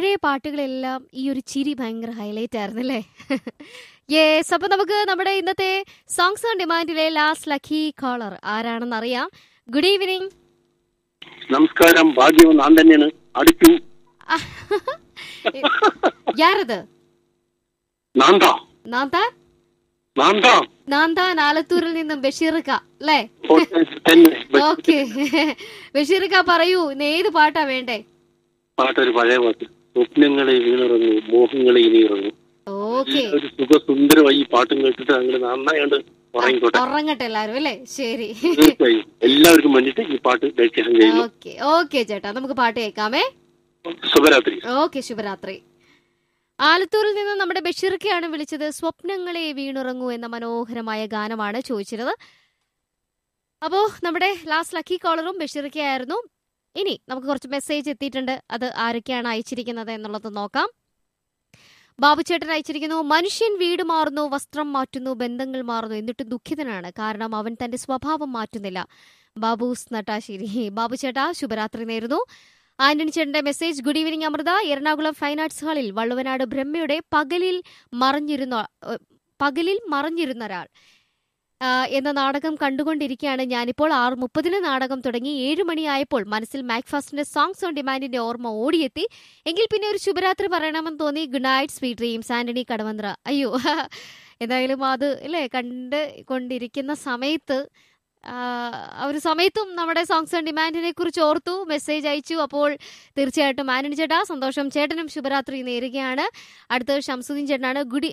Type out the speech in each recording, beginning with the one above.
പഴയ പാട്ടുകളെല്ലാം ഈ ഒരു ചിരി ഭയങ്കര ഹൈലൈറ്റ് ആയിരുന്നു അല്ലേ യെസ് അപ്പൊ നമുക്ക് നമ്മുടെ ഇന്നത്തെ സോങ്സ് ഓൺ ഡിമാൻഡിലെ ലാസ്റ്റ് ലക്കി കോളർ ആരാണെന്ന് അറിയാം ഗുഡ് ഈവനിങ് നമസ്കാരം ഭാഗ്യം ഞാൻ തന്നെയാണ് അടിച്ചു യാരത് നാന്താ നാന്താൻ നാന്താ നാന്താൻ ആലത്തൂരിൽ നിന്നും ബഷീർക്ക അല്ലേ ഹോട്ടൽ തന്നെ ഓക്കെ ബഷീർക്ക പറയൂ ഇന്ന് ഏത് പാട്ടാ വേണ്ടേ പാട്ടൊരു പഴയ പാട്ട് സ്വപ്നങ്ങളെ വീണിറങ്ങും മോഹങ്ങളെ ഇനി ഇറങ്ങും ഓക്കെ ഒരു സുഖസുന്ദരമായി ഈ പാട്ടും കേട്ടിട്ട് അങ്ങനെ നന്നായിട്ട് ഉറങ്ങിക്കോട്ടെ ഉറങ്ങട്ടെ എല്ലാരും അല്ലേ ശരി തീർച്ചയായും എല്ലാവർക്കും വേണ്ടിയിട്ട് ഈ പാട്ട് ഡെഡിക്കേഷൻ ചെയ്യുന്നു ഓക്കെ ഓക്കെ ചേട്ടാ നമുക്ക് പാട്ട് കേൾക്കാമേ ശുഭരാത്രി ഓക്കെ ശുഭരാത്രി ആലത്തൂരിൽ നിന്ന് നമ്മുടെ ബഷീർക്കയാണ് വിളിച്ചത് സ്വപ്നങ്ങളെ വീണുറങ്ങൂ എന്ന മനോഹരമായ ഗാനമാണ് ചോദിച്ചിരുന്നത് അപ്പോ നമ്മുടെ ലാസ്റ്റ് ലക്കി കോളറും ബഷീർക്കയായിരുന്നു ഇനി നമുക്ക് കുറച്ച് മെസ്സേജ് എത്തിയിട്ടുണ്ട് അത് ആരൊക്കെയാണ് അയച്ചിരിക്കുന്നത് എന്നുള്ളത് നോക്കാം ബാബുചേട്ടൻ അയച്ചിരിക്കുന്നു മനുഷ്യൻ വീട് മാറുന്നു വസ്ത്രം മാറ്റുന്നു ബന്ധങ്ങൾ മാറുന്നു എന്നിട്ട് ദുഃഖിതനാണ് കാരണം അവൻ തന്റെ സ്വഭാവം മാറ്റുന്നില്ല ബാബൂസ് നട്ടാശ്ശേരി ബാബുചേട്ടാ ശുഭരാത്രി നേരുന്നു ആന്റണി ചേട്ടന്റെ message good evening Amrita Ernakulam fine arts ഹാളിൽ വള്ളുവനാട് ബ്രഹ്മയുടെ പകലിൽ മറഞ്ഞിരുന്ന ഏഹ്, പകലിൽ മറഞ്ഞിരുന്ന ഒരാൾ ആ, എന്ന നാടകം കണ്ടുകൊണ്ടിരിക്കുകയാണ് ഞാനിപ്പോൾ ആറ് മുപ്പതിന് നാടകം തുടങ്ങി ഏഴ് മണിയായപ്പോൾ മനസ്സിൽ മാക്ഫാസ്റ്റിന്റെ സോങ്സ് ഓൺ ഡിമാൻഡിന്റെ ഓർമ്മ ഓടിയെത്തി എങ്കിൽ പിന്നെ ഒരു ശുഭരാത്രി പറയണമെന്ന് തോന്നി good night sweet dreams Antony Kadavanthra അയ്യോ എന്തായാലും അത് അല്ലേ കണ്ട് കൊണ്ടിരിക്കുന്ന സമയത്ത് ആ, ആ ഒരു സമയത്തും നമ്മുടെ സോങ്സ് ആൻഡ് ഡിമാൻഡിനെ കുറിച്ച് ഓർത്തു മെസ്സേജ് അയച്ചു അപ്പോൾ തീർച്ചയായിട്ടും ആനണി ചേട്ടാ സന്തോഷം ചേട്ടനും ശുഭരാത്രി നേരുകയാണ് അടുത്തത് ഷംസുദ്ദീൻ ചേട്ടനാണ് ഗുഡ്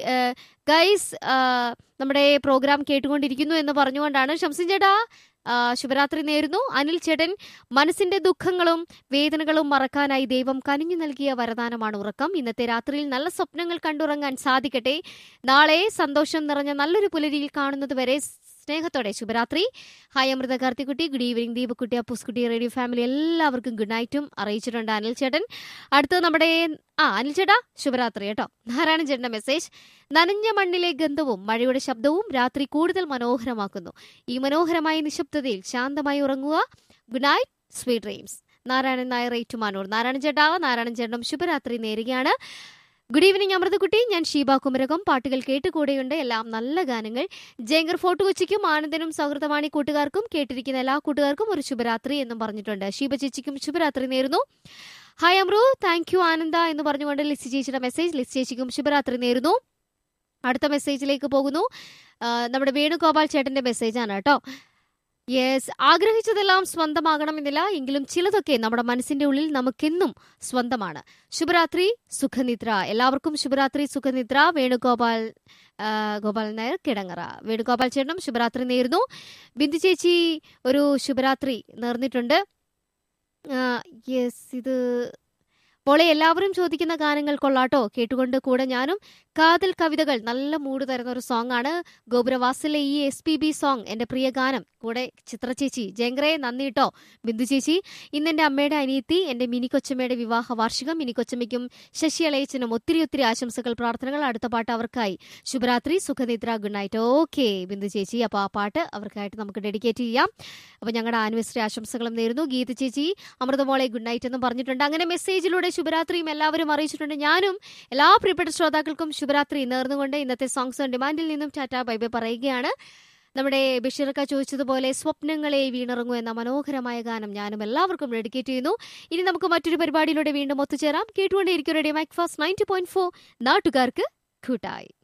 ഗൈസ് നമ്മുടെ പ്രോഗ്രാം കേട്ടുകൊണ്ടിരിക്കുന്നു എന്ന് പറഞ്ഞുകൊണ്ടാണ് ഷംസുദ്ദീൻ ചേട്ടാ ആ, ശുഭരാത്രി നേരുന്നു അനിൽ ചേട്ടൻ മനസ്സിന്റെ ദുഃഖങ്ങളും വേദനകളും മറക്കാനായി ദൈവം കനിഞ്ഞു നൽകിയ വരദാനമാണ് ഉറക്കം ഇന്നത്തെ രാത്രിയിൽ നല്ല സ്വപ്നങ്ങൾ കണ്ടുറങ്ങാൻ സാധിക്കട്ടെ നാളെ സന്തോഷം നിറഞ്ഞ നല്ലൊരു പുലരിയിൽ കാണുന്നത് വരെ സ്നേഹത്തോടെ ശുഭരാത്രി hi Amrita Karthikutty good evening Deepakutty Appoosekutty radio family എല്ലാവർക്കും ഗുഡ് നൈറ്റും അറിയിച്ചിട്ടുണ്ട് അനിൽ ചേട്ടൻ അടുത്തത് നമ്മുടെ ആ അനിൽ ചേട്ടാ ശുഭരാത്രി കേട്ടോ നാരായണൻ ചേട്ടന്റെ മെസ്സേജ് നനഞ്ഞ മണ്ണിലെ ഗന്ധവും മഴയുടെ ശബ്ദവും രാത്രി കൂടുതൽ മനോഹരമാക്കുന്നു ഈ മനോഹരമായ നിശബ്ദതയിൽ ശാന്തമായി ഉറങ്ങുക good night sweet dreams Narayanan Nair Ettumanoor Narayanan ചേട്ടാ നാരായണൻ ചേട്ടനും ശുഭരാത്രി നേരുകയാണ് ഗുഡ് ഈവനിങ് അമൃതകുട്ടി ഞാൻ ഷീബ കുമരകം പാട്ടുകൾ കേട്ടുകൂടെയുണ്ട് എല്ലാം നല്ല ഗാനങ്ങൾ ജയങ്കർ ഫോർട്ട് കൊച്ചിക്കും ആനന്ദനും സൗഹൃദവാണി കൂട്ടുകാർക്കും കേട്ടിരിക്കുന്ന എല്ലാ കൂട്ടുകാർക്കും ഒരു ശുഭരാത്രി എന്നും പറഞ്ഞിട്ടുണ്ട് ഷീബ ചേച്ചിക്കും ശുഭരാത്രി നേരുന്നു ഹായ് അമ്രു താങ്ക് യു ആനന്ദ എന്ന് പറഞ്ഞുകൊണ്ട് ലിസി ചേച്ചിയുടെ മെസ്സേജ് ലിസി ചേച്ചിക്കും ശുഭരാത്രി നേരുന്നു അടുത്ത മെസ്സേജിലേക്ക് പോകുന്നു ആ, നമ്മുടെ വേണുഗോപാൽ ചേട്ടന്റെ മെസ്സേജാണ് കേട്ടോ യെസ് ആഗ്രഹിച്ചതെല്ലാം സ്വന്തമാകണമെന്നില്ല എങ്കിലും ചിലതൊക്കെ നമ്മുടെ മനസ്സിന്റെ ഉള്ളിൽ നമുക്കെന്നും സ്വന്തമാണ് ശുഭരാത്രി സുഖനിദ്ര എല്ലാവർക്കും ശുഭരാത്രി സുഖനിദ്ര വേണുഗോപാൽ ആ, ഗോപാൽ നായർ കിടങ്ങറ വേണുഗോപാൽ ചേട്ടനും ശുഭരാത്രി നേരുന്നു ബിന്ദു ചേച്ചി ഒരു ശുഭരാത്രി നേർന്നിട്ടുണ്ട് യെസ് ഇത് പോളെ എല്ലാവരും ചോദിക്കുന്ന ഗാനങ്ങൾ കൊള്ളാട്ടോ കേട്ടുകൊണ്ട് കൂടെ ഞാനും കാതൽ കവിതകൾ നല്ല മൂഡ് തരുന്ന ഒരു സോങ് ആണ് ഗോപുരവാസിലെ ഈ എസ് പി ബി സോങ് എന്റെ പ്രിയ ഗാനം കൂടെ ചിത്ര ചേച്ചി ജയങ്കറെ നന്ദി കേട്ടോ ബിന്ദു ചേച്ചി ഇന്ന് എന്റെ അമ്മയുടെ അനിയത്തി എന്റെ മിനി കൊച്ചമ്മയുടെ വിവാഹ വാർഷികം മിനി കൊച്ചമ്മയ്ക്കും ശശി അളയച്ചനും ഒത്തിരി ഒത്തിരി ആശംസകൾ പ്രാർത്ഥനകൾ അടുത്ത പാട്ട് അവർക്കായി ശുഭരാത്രി സുഖനിദ്ര ഗുഡ് നൈറ്റ് ഓക്കെ ബിന്ദു ചേച്ചി അപ്പോൾ ആ പാട്ട് അവർക്കായിട്ട് നമുക്ക് ഡെഡിക്കേറ്റ് ചെയ്യാം അപ്പോൾ ഞങ്ങളുടെ ആനിവേഴ്സറി ആശംസകളും നേരുന്നു ഗീത ചേച്ചി അമൃതമോളെ ഗുഡ് നൈറ്റ് എന്നും പറഞ്ഞിട്ടുണ്ട് അങ്ങനെ മെസ്സേജിലൂടെ ശുഭരാത്രിയും എല്ലാവരും അറിയിച്ചിട്ടുണ്ട് ഞാനും എല്ലാ പ്രിയപ്പെട്ട ശ്രോതാക്കൾക്കും ശുഭരാത്രി നേർന്നുകൊണ്ട് ഇന്നത്തെ സോങ്സ് ഓൺ ഡിമാൻഡിൽ നിന്നും ടാറ്റ ബൈബൈ പറയുകയാണ് നമ്മുടെ ബഷീർക്ക ചോദിച്ചതുപോലെ സ്വപ്നങ്ങളെ വീണിറങ്ങൂ എന്ന മനോഹരമായ ഗാനം ഞാനും എല്ലാവർക്കും ഡെഡിക്കേറ്റ് ചെയ്യുന്നു ഇനി നമുക്ക് മറ്റൊരു പരിപാടിയിലൂടെ വീണ്ടും ഒത്തുചേരാം കേട്ടുകൊണ്ടേയിരിക്കും radio Macfast ninety point four നാട്ടുകാർക്ക് കൂട്ടായി